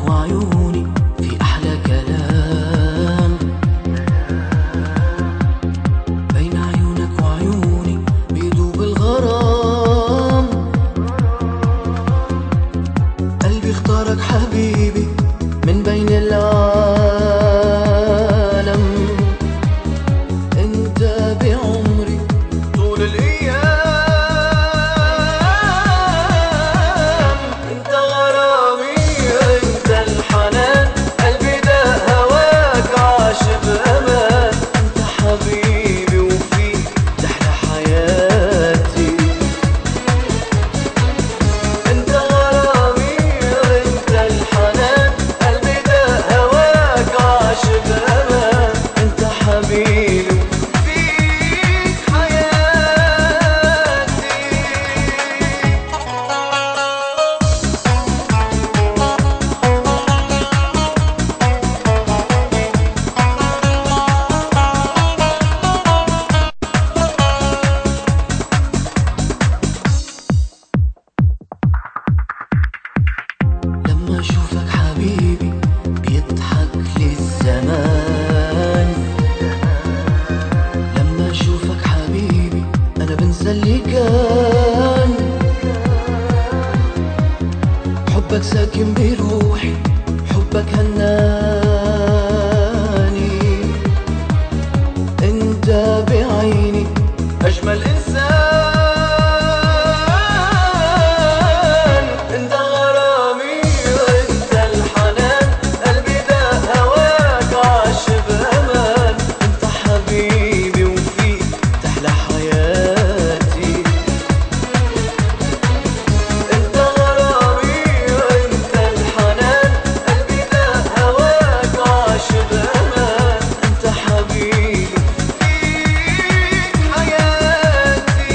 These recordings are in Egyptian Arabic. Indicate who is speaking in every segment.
Speaker 1: وعيوني في أحلى كلام بين عيونك وعيوني بيدوب الغرام قلبي اختارك حبيبي من بين العالم انت بعمري طول الايام انت غرامي انت الحنان قلبي ده هواك عاش بامان انت حبيبي وفيك تحلى حياتي انت غرامي انت الحنان قلبي ده هواك عاش بامان انت حبيبي وفيك حياتي لما اشوفك حبيبي بيضحك لي الزمان لما اشوفك حبيبي انا بنسى اللي كان حبك ساكن بروحي حبك هناني انت بعيني اجمل انسان انت غرامي انت الحنان قلبي ده هواك عاش بامان انت حبيبي وفيك تحلى حياتي انت غرامي انت الحنان قلبي ده هواك عاش بامان انت حبيبي فيك حياتي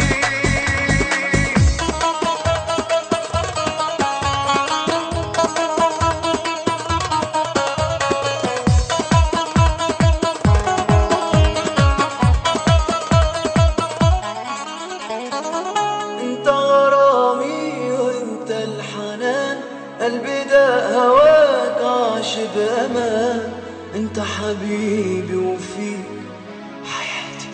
Speaker 1: انت غرامي وانت الحنان قلبي ده هواك عاش بامان انت حبيبي وفيك حياتي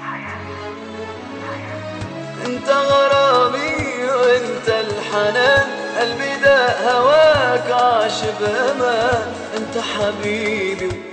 Speaker 1: انت غرامي وانت الحنان قلبي ده هواك عاش بامان انت حبيبي